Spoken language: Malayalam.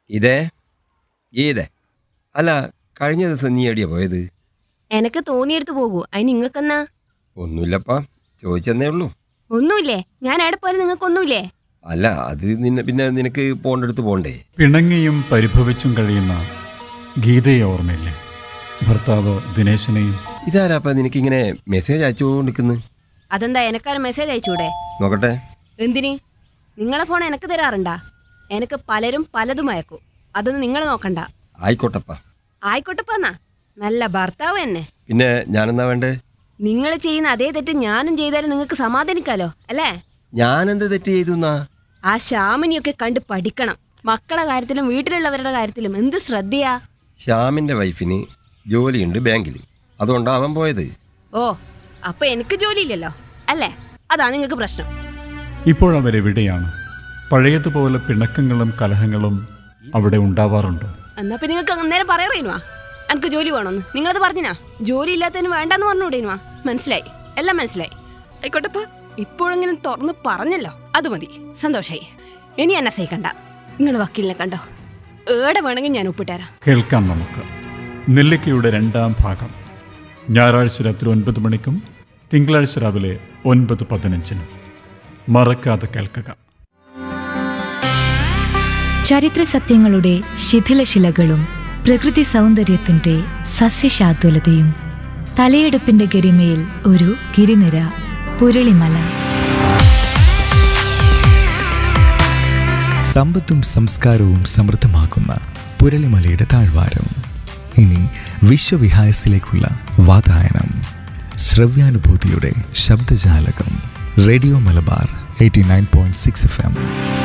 ഇതേ ഏതേ അല്ല കഴിഞ്ഞ ദിവസം നീ എവിടെയാ പോയത് എനക്ക് തോന്നിയെടുത്ത് പോകൂ അതിന് നിങ്ങൾക്കെന്നാ ഒന്നുമില്ലപ്പാ ചോദിച്ചെന്നേ ഉള്ളൂ ഒന്നുമില്ലേ ഞാൻ എവിടെ പോയാലും നിങ്ങൾക്കൊന്നുമില്ലേ അല്ല അത് നിന്നെ പിന്നെ നിനക്ക് പോകേണ്ടടുത്ത് പോകണ്ടേ പിണങ്ങിയും പരിഭവിച്ചും കഴിയുന്ന ഗീതയെ ഓർമ്മയില്ലേ ഭർത്താവ് ദിനേശനെയും ഇതാരാപ്പാ നിനക്കിങ്ങനെ മെസ്സേജ് അയച്ചുകൊണ്ട് നിൽക്കുന്നത് അതെന്താ എനക്കൊരു മെസ്സേജ് അയച്ചൂടെ നോക്കട്ടെ എന്തിന് നിങ്ങളെ ഫോൺ എനക്ക് തരാറുണ്ടാ എനക്ക് പലരും പലതും അയക്കും അതൊന്നും നിങ്ങൾ നോക്കണ്ട ആയിക്കോട്ടപ്പാ ആയിക്കോട്ടെപ്പാന്നാ നല്ല ഭർത്താവ് തന്നെ പിന്നെ ഞാനെന്നാ വേണ്ടേ നിങ്ങൾ ചെയ്യുന്ന അതേ തെറ്റ് ഞാനും ചെയ്താലും നിങ്ങൾക്ക് സമാധാനിക്കാലോ അല്ലേ ഞാനെന്ത് തെറ്റ് ചെയ്തു എന്നാ ആ ശ്യാമിനിയൊക്കെ കണ്ട് പഠിക്കണം മക്കളെ കാര്യത്തിലും വീട്ടിലുള്ളവരുടെ കാര്യത്തിലും എന്ത് ശ്രദ്ധയാ ശ്യാമിൻ്റെ വൈഫിന് ജോലിയുണ്ട് ബാങ്കിൽ അതുകൊണ്ടാ അവൻ പോയത് ഓ അപ്പൊ എനിക്ക് ജോലിയില്ലല്ലോ അല്ലേ അതാ നിങ്ങൾക്ക് പ്രശ്നം ഇപ്പോഴവരെവിടെയാണ് പഴയതുപോലെ പിണക്കങ്ങളും കലഹങ്ങളും അവിടെ ഉണ്ടാവാറുണ്ടോ എന്നാ പിന്നെ നിങ്ങൾക്ക് അന്നേരം പറയറേനുവാ എനിക്ക് ജോലി വേണമെന്ന് നിങ്ങളത് പറഞ്ഞിനാ ജോലി ഇല്ലാത്തതിന് വേണ്ടെന്ന് പറഞ്ഞുകൂടേനുവാ മനസ്സിലായി എല്ലാം മനസ്സിലായി ആയിക്കോട്ടെപ്പാ ഇപ്പോഴെങ്കിലും തുറന്ന് പറഞ്ഞല്ലോ അത് മതി സന്തോഷായി ഇനി എന്നെ സഹിക്കണ്ട നിങ്ങൾ വക്കീലിനെ കണ്ടോ ഏടെ വേണമെങ്കിൽ ഞാൻ ഒപ്പിട്ടുതരാം കേൾക്കാം നമുക്ക് നെല്ലിക്കയുടെ രണ്ടാം ഭാഗം ഞായറാഴ്ച രാത്രി ഒൻപത് മണിക്കും തിങ്കളാഴ്ച രാവിലെ ഒൻപത് പതിനഞ്ചിനും മറക്കാതെ കേൾക്കുക ചരിത്ര സത്യങ്ങളുടെ ശിഥിലശിലകളും പ്രകൃതി സൗന്ദര്യത്തിന്റെ സസ്യശാതുലതയും തലയെടുപ്പിന്റെ ഗരിമയിൽ ഒരു ഗിരിനിര പുരളിമല സമ്പത്തും സംസ്കാരവും സമൃദ്ധമാക്കുന്ന പുരളിമലയുടെ താഴ്വാരം ഇനി വിശ്വവിഹായസിലേക്കുള്ള വാതായനം ശ്രവ്യാനുഭൂതിയുടെ ശബ്ദജാലകം radio Malabar eighty nine point six F M